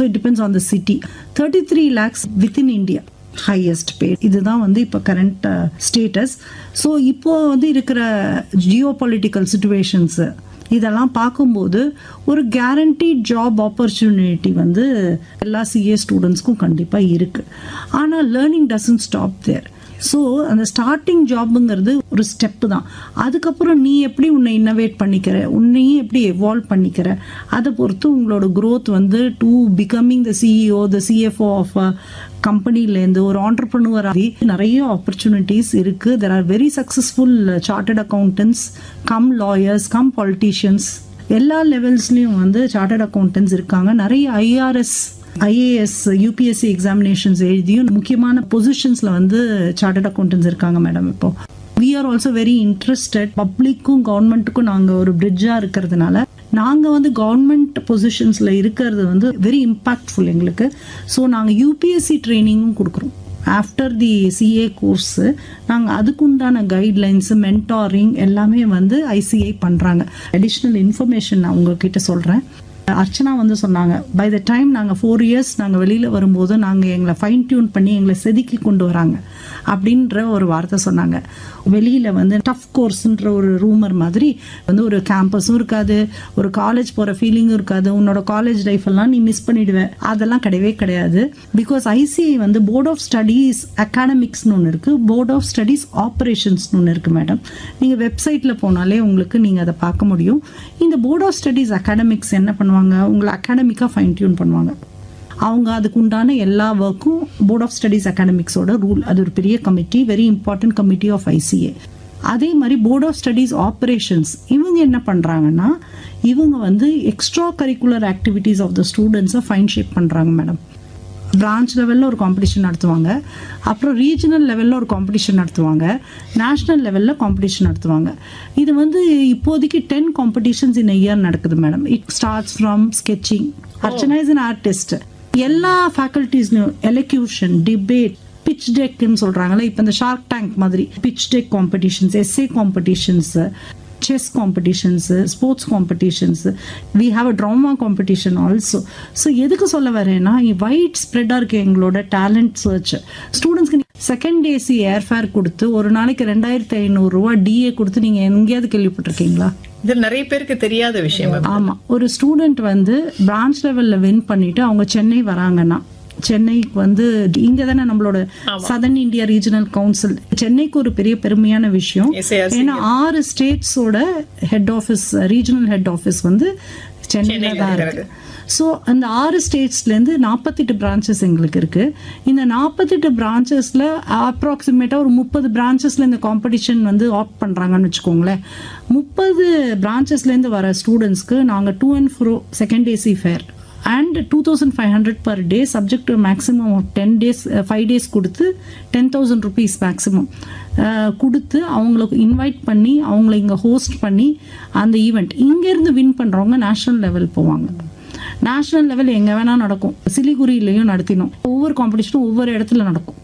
It depends on the city thirty three lakhs within India highest pay இதுதான் வந்து இப்போ current status so இப்போ வந்து இருக்கிற ஜியோ பொலிட்டிக்கல் சுச்சுவேஷன்ஸு இதெல்லாம் பார்க்கும்போது ஒரு கேரண்டி ஜாப் ஆப்பர்ச்சுனிட்டி வந்து எல்லா சிஏ ஸ்டூடெண்ட்ஸ்க்கும் கண்டிப்பாக இருக்குது ஆனால் learning doesn't stop there so அந்த ஸ்டார்டிங் ஜாப்புங்கிறது ஒரு ஸ்டெப்பு தான் அதுக்கப்புறம் நீ எப்படி உன்னை இன்னோவேட் பண்ணிக்கிற உன்னையும் எப்படி எவால்வ் பண்ணிக்கிற அதை பொறுத்து உங்களோட growth வந்து to becoming the CEO the CFO of கம்பெனிலேருந்து ஒரு ஆண்டர்பிரனுவர் ஆகி நிறைய ஆப்பர்ச்சுனிட்டிஸ் இருக்குது there are very successful chartered accountants cum lawyers cum politicians எல்லா லெவல்ஸ்லையும் வந்து சார்ட்டர்ட் அக்கௌண்டன்ஸ் இருக்காங்க நிறைய ஐஆர்எஸ் ஐஏஎஸ் யூபிஎஸ்சி எக்ஸாமினேஷன்ஸ் எழுதியும் முக்கியமான பொசிஷன்ஸ்ல வந்து சார்ட்டர்ட் அக்கௌண்டன்ஸ் இருக்காங்க மேடம் இப்போ we are also very interested பப்ளிக்கும் கவர்மெண்ட்டுக்கும் நாங்கள் ஒரு பிரிட்ஜாக இருக்கிறதுனால நாங்கள் வந்து கவர்மெண்ட் பொசிஷன்ஸில் இருக்கிறது வந்து வெரி இம்பாக்ட்ஃபுல் எங்களுக்கு ஸோ நாங்கள் யூபிஎஸ்சி ட்ரைனிங்கும் கொடுக்குறோம் ஆஃப்டர் தி சிஏ கோர்ஸு நாங்கள் அதுக்குண்டான கைட்லைன்ஸு மென்டாரிங் எல்லாமே வந்து ஐசிஐ பண்ணுறாங்க அடிஷ்னல் இன்ஃபர்மேஷன் நான் உங்ககிட்ட சொல்கிறேன் அர்ச்சனா வந்து சொன்னாங்க பை த டைம் நாங்கள் ஃபோர் இயர்ஸ் நாங்கள் வெளியில் வரும்போது நாங்கள் எங்களை ஃபைன் டியூன் பண்ணி எங்களை செதுக்கி கொண்டு வராங்க அப்படின்ற ஒரு வார்த்தை சொன்னாங்க வெளியில் வந்து டஃப் கோர்ஸ்ன்ற ஒரு ரூமர் மாதிரி வந்து ஒரு கேம்பஸும் இருக்காது ஒரு காலேஜ் போகிற ஃபீலிங்கும் இருக்காது உன்னோட காலேஜ் லைஃப் எல்லாம் நீ மிஸ் பண்ணிடுவ அதெல்லாம் கிடையவே கிடையாது பிகாஸ் ஐசிஐ வந்து போர்ட் ஆஃப் ஸ்டடீஸ் அகாடமிக்ஸ்னு ஒன்று இருக்குது போர்ட் ஆஃப் ஸ்டடீஸ் ஆப்ரேஷன்ஸ்னு ஒன்று இருக்குது மேடம் நீங்கள் வெப்சைட்டில் போனாலே உங்களுக்கு நீங்கள் அதை பார்க்க முடியும் இந்த போர்ட் ஆஃப் ஸ்டடீஸ் அகாடமிக்ஸ் என்ன பண்ணுவாங்க உங்களை அகாடமிக்காக ஃபைன் டியூன் பண்ணுவாங்க அவங்க அதுக்கு உண்டான எல்லா ஒர்க்கும் போர்ட் ஆஃப் ஸ்டடீஸ் அகாடமிக்ஸோட ரூல் அது ஒரு பெரிய committee very important committee of ICA அதே மாதிரி போர்ட் ஆஃப் ஸ்டடீஸ் ஆப்ரேஷன்ஸ் இவங்க என்ன பண்ணுறாங்கன்னா இவங்க வந்து extra curricular activities of the ஸ்டூடெண்ட்ஸை ஃபைன் ஷேப் பண்ணுறாங்க மேடம் பிரான்ச் லெவலில் ஒரு காம்படிஷன் நடத்துவாங்க அப்புறம் ரீஜனல் லெவலில் ஒரு காம்படிஷன் நடத்துவாங்க நேஷ்னல் லெவலில் காம்படிஷன் நடத்துவாங்க இது வந்து இப்போதைக்கு டென் காம்படிஷன்ஸ் இன் இயர் நடக்குது madam it starts from sketching Archana is an artist எல்லா ஃபேக்கல்டிஸ்லையும் எலக்யூஷன் டிபேட் பிச் டெக்னு சொல்றாங்கல்ல இப்போ இந்த ஷார்க் டேங்க் மாதிரி pitch deck competitions SA competitions chess competitions sports competitions we have a drama competition also so எதுக்கு சொல்ல வரேன்னா வைட் ஸ்ப்ரெட்டாக இருக்கு எங்களோட டேலண்ட் சர்ச் ஸ்டூடெண்ட்ஸ்க்கு செகண்ட் ஏசி ஏர்ஃபேர் கொடுத்து ஒரு நாளைக்கு ரெண்டாயிரத்தி ஐநூறுரூவா டிஏ கொடுத்து நீங்கள் எங்கேயாவது கேள்விப்பட்டிருக்கீங்களா இது நிறைய பேருக்கு தெரியாத விஷயம் ஆமா ஒரு ஸ்டூடெண்ட் வந்து பிரான்ச் லெவல்ல வின் பண்ணிட்டு அவங்க சென்னை வராங்கன்னா சென்னைக்கு வந்து இங்க தானே நம்மளோட சதர்ன் இந்தியா ரீஜனல் கவுன்சில் சென்னைக்கு ஒரு பெரிய பெருமையான விஷயம் SARC. ஏன்னா ஆறு ஸ்டேட்ஸோட head office regional head office வந்து சென்னையில தான் இருக்கு ஸோ அந்த ஆறு ஸ்டேட்ஸ்லேருந்து நாற்பத்தெட்டு பிரான்ச்சஸ் எங்களுக்கு இருக்கு இந்த நாற்பத்தெட்டு பிரான்ச்சஸில் அப்ராக்சிமேட்டாக ஒரு முப்பது பிரான்ச்சஸில் இந்த காம்படிஷன் வந்து ஆப்ட் பண்ணுறாங்கன்னு வச்சுக்கோங்களேன் முப்பது பிரான்ச்சஸ்லேருந்து வர ஸ்டூடெண்ட்ஸ்க்கு நாங்கள் to and fro second AC fare and two thousand five hundred per day subject to maximum of ten days five days கொடுத்து டென் தௌசண்ட் ருபீஸ் மேக்ஸிமம் கொடுத்து அவங்களுக்கு இன்வைட் பண்ணி அவங்கள இங்கே ஹோஸ்ட் பண்ணி அந்த ஈவெண்ட் இங்கேருந்து வின் பண்ணுறவங்க நேஷ்னல் லெவல் போவாங்க நேஷ்னல் லெவல் எங்கே வேணால் நடக்கும் சிலிகுரியிலையும் நடத்தினோம் ஒவ்வொரு காம்படிஷனும் ஒவ்வொரு இடத்துல நடக்கும்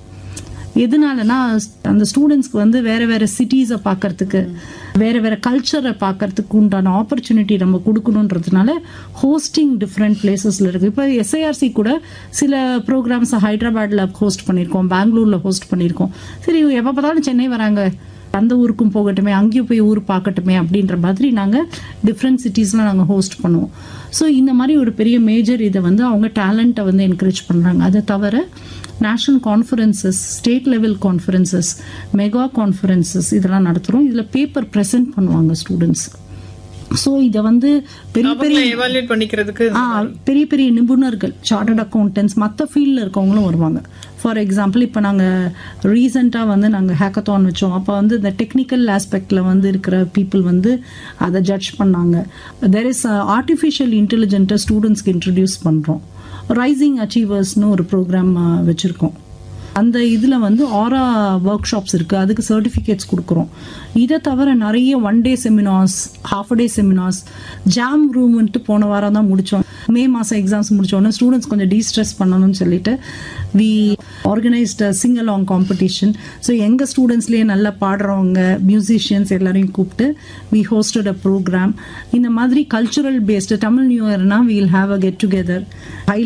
எதனாலனா அந்த ஸ்டூடெண்ட்ஸ்க்கு வந்து வேற வேற சிட்டிஸை பார்க்கறதுக்கு வேற வேற கல்ச்சரை பார்க்கறதுக்கு உண்டான ஆப்பர்ச்சுனிட்டி நம்ம கொடுக்கணுன்றதுனால ஹோஸ்டிங் டிஃப்ரெண்ட் பிளேசஸ்ல இருக்கு இப்போ எஸ்ஐஆர்சி கூட சில ப்ரோக்ராம்ஸ் ஹைதராபாத்ல ஹோஸ்ட் பண்ணியிருக்கோம் பெங்களூர்ல ஹோஸ்ட் பண்ணியிருக்கோம் சரி எப்போ பார்த்தாலும் சென்னை வராங்க அந்த ஊருக்கும் போகட்டுமே அங்கேயும் போய் ஊர் பார்க்கட்டுமே அப்படின்ற மாதிரி நாங்கள் டிஃப்ரெண்ட் சிட்டிஸில் நாங்கள் ஹோஸ்ட் பண்ணுவோம் ஸோ இந்த மாதிரி ஒரு பெரிய மேஜர் இதை வந்து அவங்க டேலண்ட்டை வந்து என்கரேஜ் பண்ணுறாங்க அதை தவிர national conferences state level conferences mega conferences இதெல்லாம் நடத்துகிறோம் இதில் பேப்பர் ப்ரெசென்ட் பண்ணுவாங்க ஸ்டூடெண்ட்ஸ் ஸோ இதை வந்து பெரிய பெரிய அவங்கள எவாலுவேட் பண்ணிக்கிறதுக்கு ஆ பெரிய பெரிய நிபுணர்கள் சார்ட்டர்ட் அக்கௌண்டன்ஸ் மற்ற ஃபீல்டில் இருக்கவங்களும் வருவாங்க ஃபார் எக்ஸாம்பிள் இப்போ நாங்கள் ரீசெண்டாக வந்து நாங்கள் ஹேக்கத்தான் வச்சோம் அப்போ வந்து இந்த டெக்னிக்கல் ஆஸ்பெக்டில் வந்து இருக்கிற பீப்புள் வந்து அதை ஜட்ஜ் பண்ணாங்க தெர் இஸ் ஆர்டிஃபிஷியல் இன்டெலிஜென்ட்டை ஸ்டூடெண்ட்ஸ்க்கு இன்ட்ரடியூஸ் பண்ணுறோம் ரைசிங் அச்சீவர்ஸ்னு ஒரு ப்ரோக்ராம் வச்சுருக்கோம் அந்த இதில் வந்து ஆரா ஒர்க் ஷாப்ஸ் இருக்குது அதுக்கு சர்டிஃபிகேட்ஸ் கொடுக்குறோம் இதை தவிர நிறைய one day seminars half day seminars jam ரூம்ன்ட்டு போன வாரம் தான் முடித்தோம் மே மாதம் எக்ஸாம்ஸ் முடிச்சோடனே ஸ்டூடெண்ட்ஸ் கொஞ்சம் டீஸ்ட்ரெஸ் பண்ணணும்னு சொல்லிட்டு we organised sing along competition so எங்கள் ஸ்டூடெண்ட்ஸ்லேயே நல்லா பாடுறவங்க மியூசிஷியன்ஸ் எல்லாரையும் கூப்பிட்டு வி ஹோஸ்டட் அ ப்ரோக்ராம் இந்த மாதிரி கல்ச்சுரல் பேஸ்டு தமிழ் நியூ இயர்னா we'll have a get together